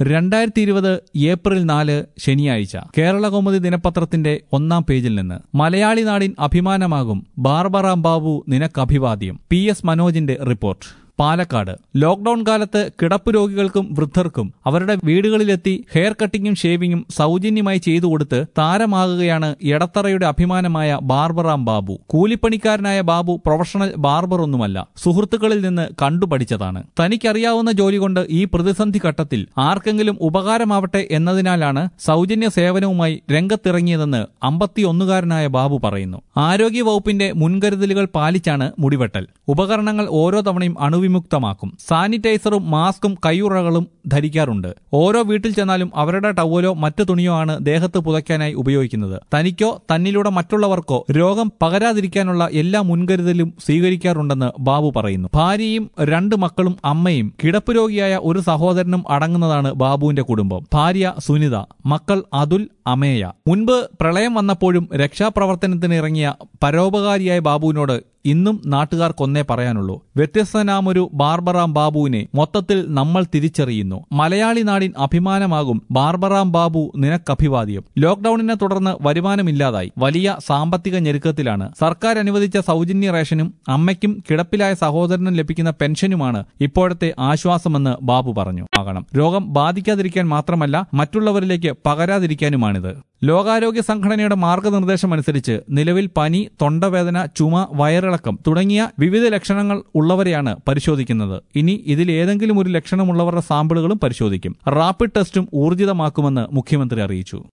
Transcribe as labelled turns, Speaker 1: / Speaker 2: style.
Speaker 1: രണ്ടായിരത്തി ഇരുപത് ഏപ്രിൽ നാല് ശനിയാഴ്ച കേരളകൗമുദി ദിനപത്രത്തിന്റെ ഒന്നാം പേജിൽ നിന്ന് മലയാളി നാടിൻ അഭിമാനമാകും ബാർബറാം ബാബു നിനക്കഭിവാദ്യം പി എസ് മനോജിന്റെ റിപ്പോർട്ട് പാലക്കാട് ലോക്ഡൌൺ കാലത്ത് കിടപ്പ് രോഗികൾക്കും വൃദ്ധർക്കും അവരുടെ വീടുകളിലെത്തി ഹെയർ കട്ടിങ്ങും ഷേവിങ്ങും സൗജന്യമായി ചെയ്തു കൊടുത്ത് താരമാകുകയാണ് എടത്തറയുടെ അഭിമാനമായ ബാർബറാം ബാബു കൂലിപ്പണിക്കാരനായ ബാബു പ്രൊഫഷണൽ ബാർബർ ഒന്നുമല്ല സുഹൃത്തുക്കളിൽ നിന്ന് കണ്ടുപഠിച്ചതാണ് തനിക്കറിയാവുന്ന ജോലി കൊണ്ട് ഈ പ്രതിസന്ധി ഘട്ടത്തിൽ ആർക്കെങ്കിലും ഉപകാരമാവട്ടെ എന്നതിനാലാണ് സൗജന്യ സേവനവുമായി രംഗത്തിറങ്ങിയതെന്ന് അമ്പത്തിയൊന്നുകാരനായ ബാബു പറയുന്നു ആരോഗ്യ വകുപ്പിന്റെ മുൻകരുതലുകൾ പാലിച്ചാണ് മുടിവെട്ടൽ ഉപകരണങ്ങൾ ഓരോ തവണയും അണുവിമുക്തമാക്കും സാനിറ്റൈസറും മാസ്കും കൈയുറകളും ധരിക്കാറുണ്ട് ഓരോ വീട്ടിൽ ചെന്നാലും അവരുടെ ടവലോ മറ്റു തുണിയോ ആണ് ദേഹത്ത് പുതയ്ക്കാനായി ഉപയോഗിക്കുന്നത് തനിക്കോ തന്നിലൂടെ മറ്റുള്ളവർക്കോ രോഗം പകരാതിരിക്കാനുള്ള എല്ലാ മുൻകരുതലും സ്വീകരിക്കാറുണ്ടെന്ന് ബാബു പറയുന്നു ഭാര്യയും രണ്ട് മക്കളും അമ്മയും കിടപ്പ് രോഗിയായ ഒരു സഹോദരനും അടങ്ങുന്നതാണ് ബാബുവിന്റെ കുടുംബം ഭാര്യ സുനിത മക്കൾ അതുൽ അമേയ മുൻപ് പ്രളയം വന്നപ്പോഴും രക്ഷാപ്രവർത്തനത്തിന് ഇറങ്ങിയ പരോപകാരിയായ ബാബുവിനോട് ഇന്നും നാട്ടുകാർക്കൊന്നേ പറയാനുള്ളൂ വ്യത്യസ്തനാമൊരു ബാർബറാം ബാബുവിനെ മൊത്തത്തിൽ നമ്മൾ തിരിച്ചറിയുന്നു മലയാളി നാടിൻ അഭിമാനമാകും ബാർബറാം ബാബു നിനക്കഭിവാദ്യം ലോക്ഡൌണിനെ തുടർന്ന് വരുമാനമില്ലാതായി വലിയ സാമ്പത്തിക ഞെരുക്കത്തിലാണ് സർക്കാർ അനുവദിച്ച സൗജന്യ റേഷനും അമ്മയ്ക്കും കിടപ്പിലായ സഹോദരനും ലഭിക്കുന്ന പെൻഷനുമാണ് ഇപ്പോഴത്തെ ആശ്വാസമെന്ന് ബാബു പറഞ്ഞു ആകണം രോഗം ബാധിക്കാതിരിക്കാൻ മാത്രമല്ല മറ്റുള്ളവരിലേക്ക് പകരാതിരിക്കാനുമാണിത് ലോകാരോഗ്യ സംഘടനയുടെ മാർഗനിർദ്ദേശമനുസരിച്ച് നിലവിൽ പനി തൊണ്ടവേദന ചുമ വയറിളക്കം തുടങ്ങിയ വിവിധ ലക്ഷണങ്ങൾ ഉള്ളവരെയാണ് പരിശോധിക്കുന്നത് ഇനി ഇതിൽ ഏതെങ്കിലും ഒരു ലക്ഷണമുള്ളവരുടെ സാമ്പിളുകളും പരിശോധിക്കും റാപ്പിഡ് ടെസ്റ്റും ഊർജിതമാക്കുമെന്ന് മുഖ്യമന്ത്രി അറിയിച്ചു